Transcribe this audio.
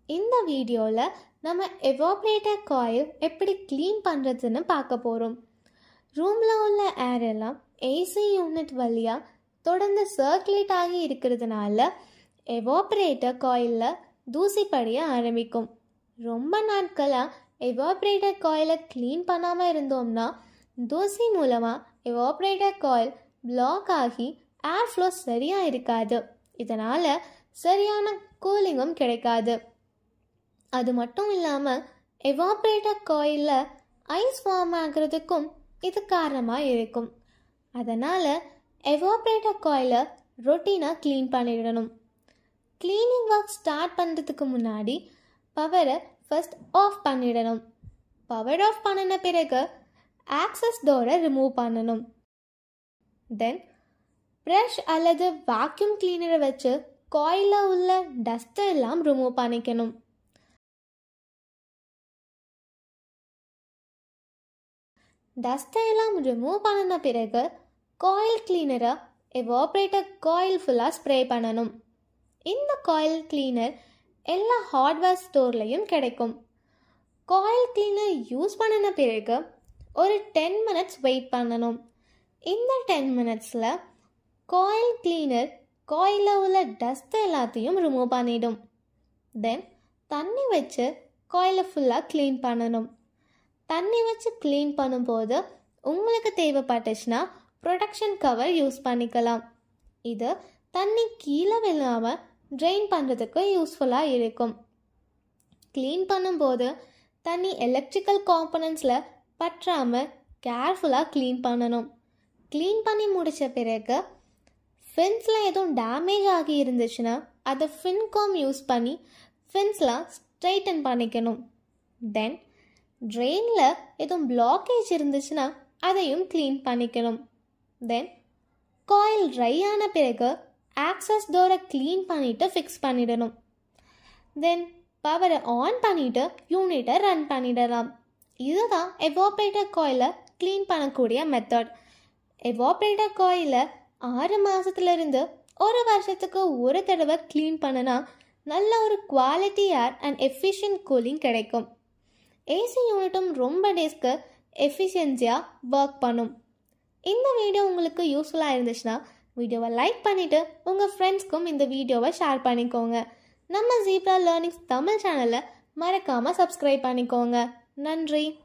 இந்த வீடியோவில் நம்ம எவாப்ரேட்டர் காயில் எப்படி க்ளீன் பண்ணுறதுன்னு பார்க்க போகிறோம் ரூமில் உள்ள ஏர் எல்லாம் ஏசி யூனிட் வழியாக தொடர்ந்து சர்க்குலேட் ஆகி இருக்கிறதுனால எவாப்ரேட்டர் காயிலில் தூசி படிய ஆரம்பிக்கும் ரொம்ப நாட்களாக எவாப்ரேட்டர் காயிலை க்ளீன் பண்ணாமல் இருந்தோம்னா தூசி மூலமாக எவாப்ரேட்டர் காயில் பிளாக் ஆகி ஏர் ஃப்ளோ சரியாக இருக்காது இதனால் சரியான கூலிங்கும் கிடைக்காது அது மட்டும் இல்லாமல் எவாப்ரேட்டர் காயிலில் ஐஸ் ஃபார்ம் ஆகிறதுக்கும் இது காரணமாக இருக்கும் அதனால் எவாப்ரேட்டர் காயிலை ரொட்டீனாக க்ளீன் பண்ணிடணும் க்ளீனிங் ஒர்க் ஸ்டார்ட் பண்ணுறதுக்கு முன்னாடி பவரை ஃபர்ஸ்ட் ஆஃப் பண்ணிடணும் பவர் ஆஃப் பண்ணின பிறகு ஆக்சஸ் டோரை ரிமூவ் பண்ணணும் தென் ப்ரஷ் அல்லது வாக்யூம் கிளீனரை வச்சு காயிலில் உள்ள டஸ்ட்டை எல்லாம் ரிமூவ் பண்ணிக்கணும் டஸ்ட்டை எல்லாம் ரிமூவ் பண்ணின பிறகு காயில் கிளீனரை எவாப்ரேட்டர் காயில் ஃபுல்லாக ஸ்ப்ரே பண்ணணும் இந்த காயில் கிளீனர் எல்லா ஹார்ட்வேர் ஸ்டோர்லேயும் கிடைக்கும் காயில் கிளீனர் யூஸ் பண்ணின பிறகு ஒரு டென் மினிட்ஸ் வெயிட் பண்ணணும் இந்த டென் மினிட்ஸில் காயில் கிளீனர் காயிலில் உள்ள டஸ்ட் எல்லாத்தையும் ரிமூவ் பண்ணிடும் தென் தண்ணி வச்சு காயிலை ஃபுல்லாக க்ளீன் பண்ணணும் தண்ணி வச்சு க்ளீன் பண்ணும்போது உங்களுக்கு தேவைப்பட்டுச்சுன்னா ப்ரொடக்ஷன் கவர் யூஸ் பண்ணிக்கலாம் இது தண்ணி கீழே விழாமல் ட்ரெயின் பண்ணுறதுக்கு யூஸ்ஃபுல்லாக இருக்கும் க்ளீன் பண்ணும்போது தண்ணி எலக்ட்ரிக்கல் காம்பனன்ட்ஸில் பற்றாமல் கேர்ஃபுல்லாக க்ளீன் பண்ணணும் க்ளீன் பண்ணி முடித்த பிறகு ஃபின்ஸில் எதுவும் டேமேஜ் ஆகி இருந்துச்சுன்னா அதை ஃபின்காம் யூஸ் பண்ணி ஃபின்ஸ்லாம் ஸ்ட்ரைட்டன் பண்ணிக்கணும் தென் ட்ரெயினில் எதுவும் பிளாக்கேஜ் இருந்துச்சுன்னா அதையும் க்ளீன் பண்ணிக்கணும் தென் காயில் ட்ரை ஆன பிறகு ஆக்சஸ் டோரை க்ளீன் பண்ணிவிட்டு ஃபிக்ஸ் பண்ணிடணும் தென் பவரை ஆன் பண்ணிவிட்டு யூனிட்டை ரன் பண்ணிடலாம் இதுதான் எவாப்ரேட்டர் காயிலை க்ளீன் பண்ணக்கூடிய மெத்தட் எவாப்ரேட்டர் காயிலை ஆறு மாதத்துலேருந்து ஒரு வருஷத்துக்கு ஒரு தடவை க்ளீன் பண்ணினா நல்ல ஒரு quality air and efficient cooling கிடைக்கும் ஏசி யூனிட்டும் ரொம்ப டேஸ்க்கு எஃபிஷியன்சியாக ஒர்க் பண்ணும் இந்த வீடியோ உங்களுக்கு யூஸ்ஃபுல்லாக இருந்துச்சுன்னா வீடியோவை லைக் பண்ணிவிட்டு உங்கள் ஃப்ரெண்ட்ஸ்க்கும் இந்த வீடியோவை ஷேர் பண்ணிக்கோங்க நம்ம ஜீப்ரா லேர்னிங்ஸ் தமிழ் சேனலை மறக்காமல் சப்ஸ்கிரைப் பண்ணிக்கோங்க நன்றி